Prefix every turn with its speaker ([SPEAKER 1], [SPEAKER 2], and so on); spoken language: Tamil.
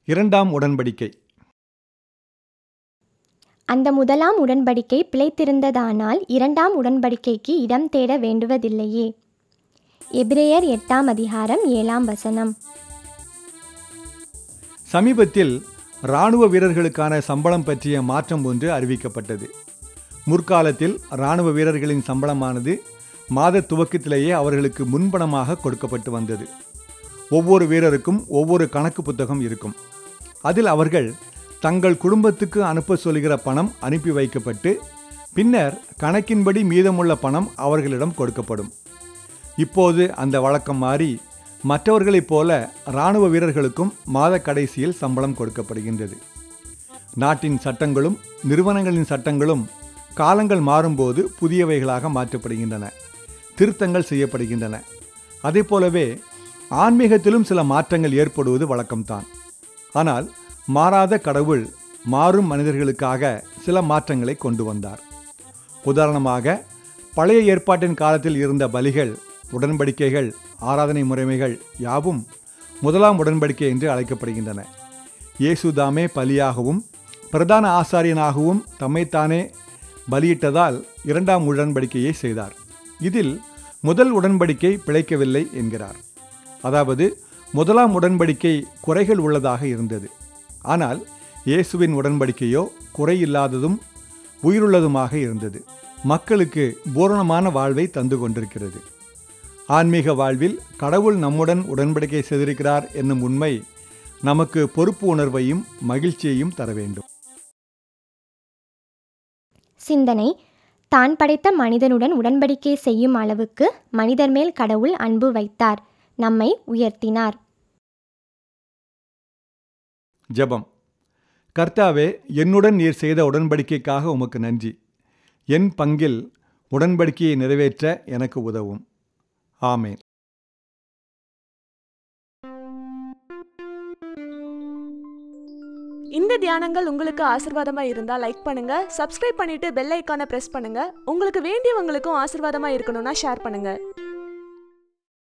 [SPEAKER 1] இரண்டாம் உடன்படிக்கை
[SPEAKER 2] அந்த முதலாம் உடன்படிக்கை பிழைத்திருந்ததானால் இரண்டாம் உடன்படிக்கைக்கு இடம் தேட வேண்டுவதில்லையே எபிரேயர் எட்டாம் அதிகாரம் ஏழாம் வசனம்
[SPEAKER 1] சமீபத்தில் இராணுவ வீரர்களுக்கான சம்பளம் பற்றிய மாற்றம் ஒன்று அறிவிக்கப்பட்டது முற்காலத்தில் இராணுவ வீரர்களின் சம்பளமானது மாத துவக்கத்திலேயே அவர்களுக்கு முன்பணமாக கொடுக்கப்பட்டு வந்தது ஒவ்வொரு வீரருக்கும் ஒவ்வொரு கணக்கு புத்தகம் இருக்கும் அதில் அவர்கள் தங்கள் குடும்பத்துக்கு அனுப்ப சொல்கிற பணம் அனுப்பி வைக்கப்பட்டு பின்னர் கணக்கின்படி மீதமுள்ள பணம் அவர்களிடம் கொடுக்கப்படும் இப்போது அந்த வழக்கம் மாறி மற்றவர்களைப் போல இராணுவ வீரர்களுக்கும் மாத கடைசியில் சம்பளம் கொடுக்கப்படுகின்றது நாட்டின் சட்டங்களும் நிறுவனங்களின் சட்டங்களும் காலங்கள் மாறும்போது புதியவைகளாக மாற்றப்படுகின்றன திருத்தங்கள் செய்யப்படுகின்றன அதே போலவே ஆன்மீகத்திலும் சில மாற்றங்கள் ஏற்படுவது வழக்கம்தான் ஆனால் மாறாத கடவுள் மாறும் மனிதர்களுக்காக சில மாற்றங்களை கொண்டு வந்தார் உதாரணமாக பழைய ஏற்பாட்டின் காலத்தில் இருந்த பலிகள் உடன்படிக்கைகள் ஆராதனை முறைமைகள் யாவும் முதலாம் உடன்படிக்கை என்று அழைக்கப்படுகின்றன இயேசுதாமே பலியாகவும் பிரதான ஆசாரியனாகவும் தம்மைத்தானே பலியிட்டதால் இரண்டாம் உடன்படிக்கையை செய்தார் இதில் முதல் உடன்படிக்கை பிழைக்கவில்லை என்கிறார் அதாவது முதலாம் உடன்படிக்கை குறைகள் உள்ளதாக இருந்தது ஆனால் இயேசுவின் உடன்படிக்கையோ குறையில்லாததும் உயிருள்ளதுமாக இருந்தது மக்களுக்கு பூரணமான வாழ்வை தந்து கொண்டிருக்கிறது ஆன்மீக வாழ்வில் கடவுள் நம்முடன் உடன்படிக்கை செய்திருக்கிறார் என்னும் உண்மை நமக்கு பொறுப்பு உணர்வையும் மகிழ்ச்சியையும் தர வேண்டும்
[SPEAKER 2] சிந்தனை தான் படைத்த மனிதனுடன் உடன்படிக்கை செய்யும் அளவுக்கு மனிதர் மேல் கடவுள் அன்பு வைத்தார் நம்மை உயர்த்தினார்
[SPEAKER 1] ஜெபம் கர்த்தாவே என்னுடன் நீர் செய்த உடன்படிக்கைக்காக உமக்கு நன்றி என் பங்கில் உடன்படிக்கையை நிறைவேற்ற எனக்கு உதவும் ஆமேன்
[SPEAKER 3] இந்த தியானங்கள் உங்களுக்கு ஆசிர்வாதமா இருந்தா லைக் பண்ணுங்க சப்ஸ்கிரைப் பண்ணிட்டு பெல் ஐக்கானை பிரஸ் பண்ணுங்க உங்களுக்கு வேண்டியவங்களுக்கும் ஆசிர்வாதமா இருக்கணும்னா ஷேர் பண்ணுங்க